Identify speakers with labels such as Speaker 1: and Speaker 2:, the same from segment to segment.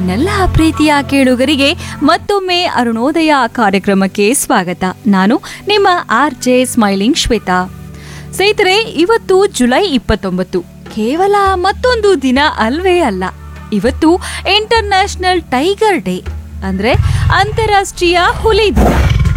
Speaker 1: ನನ್ನೆಲ್ಲ ಪ್ರೀತಿಯ ಕೇಳುಗರಿಗೆ ಮತ್ತೊಮ್ಮೆ ಅರುಣೋದಯ ಕಾರ್ಯಕ್ರಮಕ್ಕೆ ಸ್ವಾಗತ ನಾನು ನಿಮ್ಮ ಆರ್ ಜೆ ಸ್ಮೈಲಿಂಗ್ ಶ್ವೇತಾ ಸ್ನೇಹಿತರೆ ಇವತ್ತು ಜುಲೈ ಇಪ್ಪತ್ತೊಂಬತ್ತು ಕೇವಲ ಮತ್ತೊಂದು ದಿನ ಅಲ್ವೇ ಅಲ್ಲ ಇವತ್ತು ಇಂಟರ್ನ್ಯಾಷನಲ್ ಟೈಗರ್ ಡೇ ಅಂದ್ರೆ ಅಂತಾರಾಷ್ಟ್ರೀಯ ಹುಲಿ ದಿನ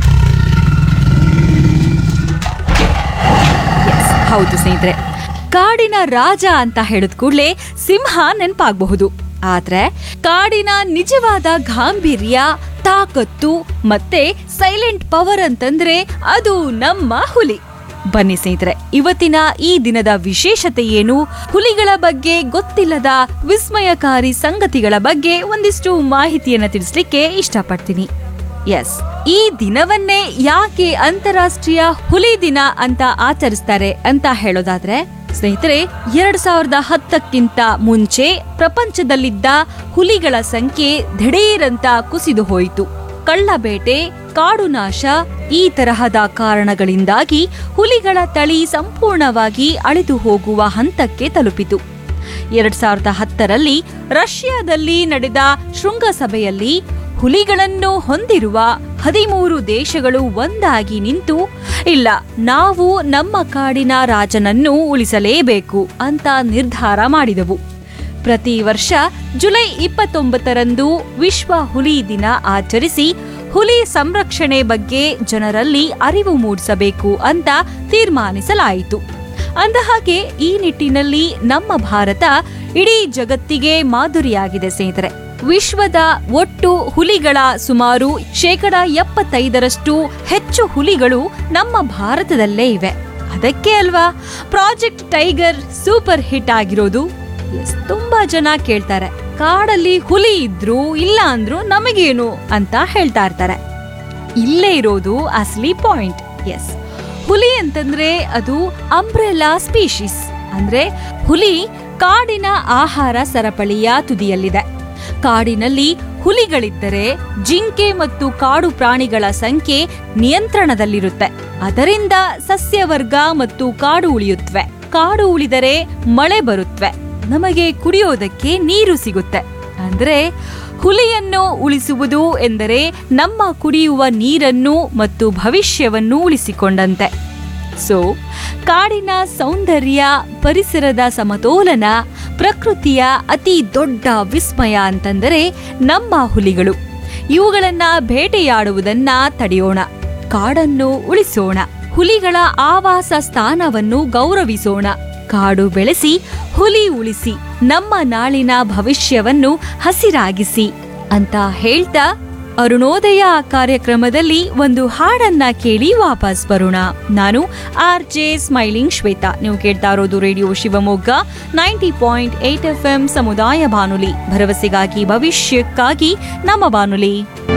Speaker 1: Yes, ಹೌದು ಸ್ನೇಹಿತರೆ ಕಾಡಿನ ರಾಜ ಅಂತ ಹೇಳಿದ ಕೂಡಲೇ ಸಿಂಹ ನೆನಪಾಗಬಹುದು ಆದ್ರೆ ಕಾಡಿನ ನಿಜವಾದ ಗಾಂಭೀರ್ಯ ತಾಕತ್ತು ಮತ್ತೆ ಸೈಲೆಂಟ್ ಪವರ್ ಅಂತಂದ್ರೆ ಅದು ನಮ್ಮ ಹುಲಿ ಬನ್ನಿ ಸ್ನೇಹಿತರೆ ಇವತ್ತಿನ ಈ ದಿನದ ವಿಶೇಷತೆ ಏನು ಹುಲಿಗಳ ಬಗ್ಗೆ ಗೊತ್ತಿಲ್ಲದ ವಿಸ್ಮಯಕಾರಿ ಸಂಗತಿಗಳ ಬಗ್ಗೆ ಒಂದಿಷ್ಟು ಮಾಹಿತಿಯನ್ನ ತಿಳಿಸ್ಲಿಕ್ಕೆ ಇಷ್ಟಪಡ್ತೀನಿ ಎಸ್ ಈ ದಿನವನ್ನೇ ಯಾಕೆ ಅಂತಾರಾಷ್ಟ್ರೀಯ ಹುಲಿ ದಿನ ಅಂತ ಆಚರಿಸ್ತಾರೆ ಅಂತ ಹೇಳೋದಾದ್ರೆ ಸ್ನೇಹಿತರೆ ಎರಡ್ ಸಾವಿರದ ಹತ್ತಕ್ಕಿಂತ ಮುಂಚೆ ಪ್ರಪಂಚದಲ್ಲಿದ್ದ ಹುಲಿಗಳ ಸಂಖ್ಯೆ ದಿಢೀರಂತ ಕುಸಿದು ಹೋಯಿತು ಕಳ್ಳಬೇಟೆ ಕಾಡು ನಾಶ ಈ ತರಹದ ಕಾರಣಗಳಿಂದಾಗಿ ಹುಲಿಗಳ ತಳಿ ಸಂಪೂರ್ಣವಾಗಿ ಅಳಿದು ಹೋಗುವ ಹಂತಕ್ಕೆ ತಲುಪಿತು ಎರಡ್ ಸಾವಿರದ ಹತ್ತರಲ್ಲಿ ರಷ್ಯಾದಲ್ಲಿ ನಡೆದ ಶೃಂಗಸಭೆಯಲ್ಲಿ ಹುಲಿಗಳನ್ನು ಹೊಂದಿರುವ ಹದಿಮೂರು ದೇಶಗಳು ಒಂದಾಗಿ ನಿಂತು ಇಲ್ಲ ನಾವು ನಮ್ಮ ಕಾಡಿನ ರಾಜನನ್ನು ಉಳಿಸಲೇಬೇಕು ಅಂತ ನಿರ್ಧಾರ ಮಾಡಿದವು ಪ್ರತಿ ವರ್ಷ ಜುಲೈ ಇಪ್ಪತ್ತೊಂಬತ್ತರಂದು ವಿಶ್ವ ಹುಲಿ ದಿನ ಆಚರಿಸಿ ಹುಲಿ ಸಂರಕ್ಷಣೆ ಬಗ್ಗೆ ಜನರಲ್ಲಿ ಅರಿವು ಮೂಡಿಸಬೇಕು ಅಂತ ತೀರ್ಮಾನಿಸಲಾಯಿತು ಅಂದಹಾಗೆ ಈ ನಿಟ್ಟಿನಲ್ಲಿ ನಮ್ಮ ಭಾರತ ಇಡೀ ಜಗತ್ತಿಗೆ ಮಾದರಿಯಾಗಿದೆ ಸ್ನೇಹಿತರೆ ವಿಶ್ವದ ಒಟ್ಟು ಹುಲಿಗಳ ಸುಮಾರು ಶೇಕಡ ಎಪ್ಪತ್ತೈದರಷ್ಟು ಹೆಚ್ಚು ಹುಲಿಗಳು ನಮ್ಮ ಭಾರತದಲ್ಲೇ ಇವೆ ಅದಕ್ಕೆ ಅಲ್ವಾ ಪ್ರಾಜೆಕ್ಟ್ ಟೈಗರ್ ಸೂಪರ್ ಹಿಟ್ ಆಗಿರೋದು ಎಸ್ ತುಂಬಾ ಜನ ಕೇಳ್ತಾರೆ ಕಾಡಲ್ಲಿ ಹುಲಿ ಇದ್ರು ಇಲ್ಲ ಅಂದ್ರು ನಮಗೇನು ಅಂತ ಹೇಳ್ತಾ ಇರ್ತಾರೆ ಇಲ್ಲೇ ಇರೋದು ಅಸ್ಲಿ ಪಾಯಿಂಟ್ ಎಸ್ ಹುಲಿ ಅಂತಂದ್ರೆ ಅದು ಅಂಬ್ರೆಲಾ ಸ್ಪೀಶೀಸ್ ಅಂದ್ರೆ ಹುಲಿ ಕಾಡಿನ ಆಹಾರ ಸರಪಳಿಯ ತುದಿಯಲ್ಲಿದೆ ಕಾಡಿನಲ್ಲಿ ಹುಲಿಗಳಿದ್ದರೆ ಜಿಂಕೆ ಮತ್ತು ಕಾಡು ಪ್ರಾಣಿಗಳ ಸಂಖ್ಯೆ ನಿಯಂತ್ರಣದಲ್ಲಿರುತ್ತೆ ಅದರಿಂದ ಸಸ್ಯವರ್ಗ ಮತ್ತು ಕಾಡು ಉಳಿಯುತ್ತವೆ ಕಾಡು ಉಳಿದರೆ ಮಳೆ ಬರುತ್ತವೆ ನಮಗೆ ಕುಡಿಯೋದಕ್ಕೆ ನೀರು ಸಿಗುತ್ತೆ ಅಂದ್ರೆ ಹುಲಿಯನ್ನು ಉಳಿಸುವುದು ಎಂದರೆ ನಮ್ಮ ಕುಡಿಯುವ ನೀರನ್ನು ಮತ್ತು ಭವಿಷ್ಯವನ್ನು ಉಳಿಸಿಕೊಂಡಂತೆ ಸೊ ಕಾಡಿನ ಸೌಂದರ್ಯ ಪರಿಸರದ ಸಮತೋಲನ ಪ್ರಕೃತಿಯ ಅತಿ ದೊಡ್ಡ ವಿಸ್ಮಯ ಅಂತಂದರೆ ನಮ್ಮ ಹುಲಿಗಳು ಇವುಗಳನ್ನ ಬೇಟೆಯಾಡುವುದನ್ನ ತಡೆಯೋಣ ಕಾಡನ್ನು ಉಳಿಸೋಣ ಹುಲಿಗಳ ಆವಾಸ ಸ್ಥಾನವನ್ನು ಗೌರವಿಸೋಣ ಕಾಡು ಬೆಳೆಸಿ ಹುಲಿ ಉಳಿಸಿ ನಮ್ಮ ನಾಳಿನ ಭವಿಷ್ಯವನ್ನು ಹಸಿರಾಗಿಸಿ ಅಂತ ಹೇಳ್ತಾ ಅರುಣೋದಯ ಕಾರ್ಯಕ್ರಮದಲ್ಲಿ ಒಂದು ಹಾಡನ್ನ ಕೇಳಿ ವಾಪಸ್ ಬರೋಣ ನಾನು ಆರ್ ಜೆ ಸ್ಮೈಲಿಂಗ್ ಶ್ವೇತಾ ನೀವು ಕೇಳ್ತಾ ಇರೋದು radio Shivamogga ninety point eight F M ಸಮುದಾಯ ಬಾನುಲಿ ಭರವಸೆಗಾಗಿ ಭವಿಷ್ಯಕ್ಕಾಗಿ ನಮ್ಮ ಬಾನುಲಿ